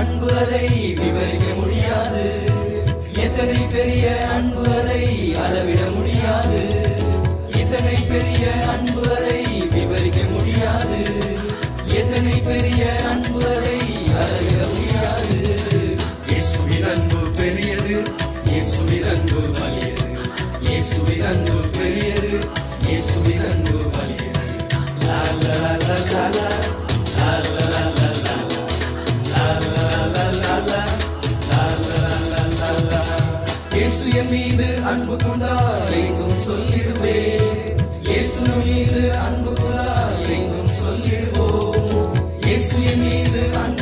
அன்பு அதை விவரிக்க முடியாது எத்தனை பெரிய அன்பு அதை அளவிட முடியாது எத்தனை பெரிய அன்பு அதை விவரிக்க முடியாது எத்தனை பெரிய அன்பு அதை அளவிட முடியாது இயேசுவின் அன்பு பெரியது இயேசுவின் அன்பு வலியது இயேசுவின் அன்பு பெரியது இயேசுவின் அன்பு வலியது லா லா லா லா லா லா லா லா லா லா லா லா லா லா லா லா லா லா இயேசு என் மீது அன்பு கொண்டார் எங்கும் சொல்லிடுவே இயேசு நம் மீது அன்பு கொண்டார் எங்கும் சொல்லிடுவோம் இயேசு என் மீது அன்பு